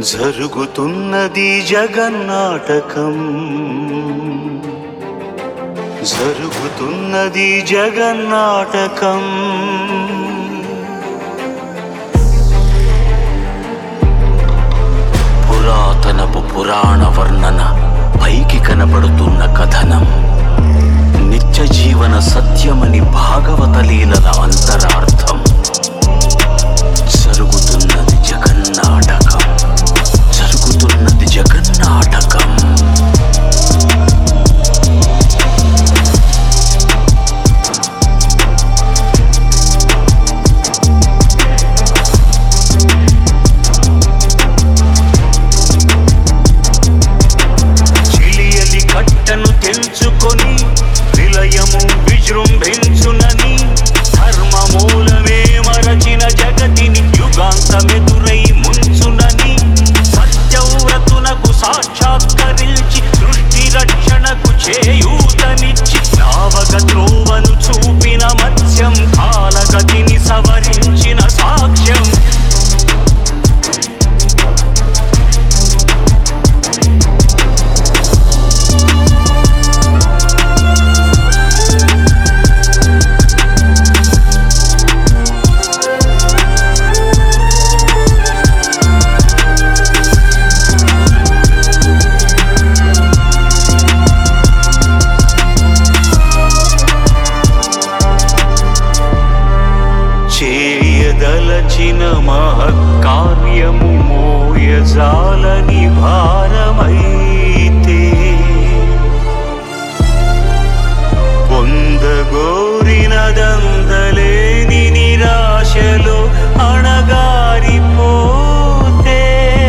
జరుగుతున్నది జగన్నాటకం జరుగుతున్నది జగన్నాటకం పురాతనపు పురాణ వర్ణన పైకి కనబడుతున్న కథనం నిత్య జీవన సత్యమని భాగవత లీలల అంతరార్థం జరుగుతున్నది జగన్నాటకం జరుగుతున్నది జగన్నాటకం చిలియలి కట్టను తెంచుకొని విలయము విజృంభించునని ధర్మమూలమే మరచిన జగతిని యుగాంతమెదురై ముంచునని సత్యవ్రతునకు సాక్షాత్కరించి సృష్టి రక్షణకు చేయూతనిచ్చి నావక త్రోవను చూపిన మత్స్యం కాలగతిని సవరించిన సాక్ష్యం చేయదలచిన మహత్కార్యము మోయజాలని భారమైతే పొందగోరినదందలేని నిరాశలో అణగారిపోతే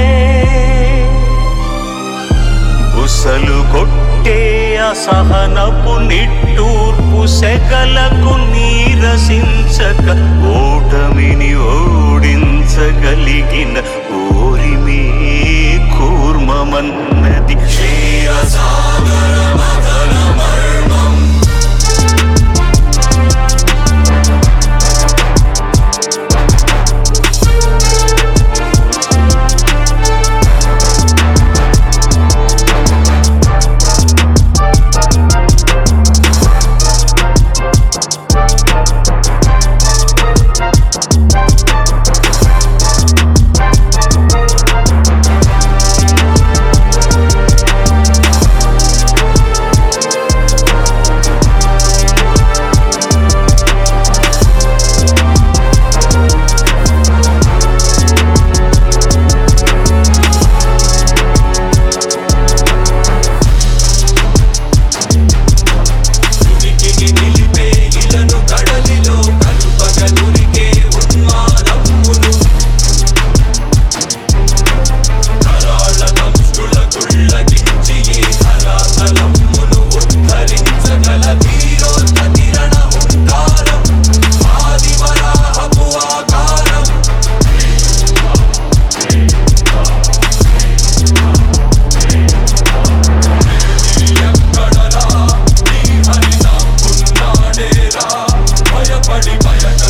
బుసలు కొట్టే అసహనపు నిట్టూర్పు సెగలకు నీరసించక ఓటమిని ఓడించగలిగిన ఓరిమే కూర్మమన్నది ఉనికిని నిలిపే ఇలను కడలిలో కలుపగలురికే ఉన్మాదమ్మును కరాళ దంశుల గుళ్ళగించి ఈ ధరాతలమ్మును ఉద్ధరించగల ధీరోత్తతిరణ హుంకారం ఆదివరాహపు ఆకారం ఎక్కడరా నీ హరిత ఉన్నాడేరా భయపడి బయట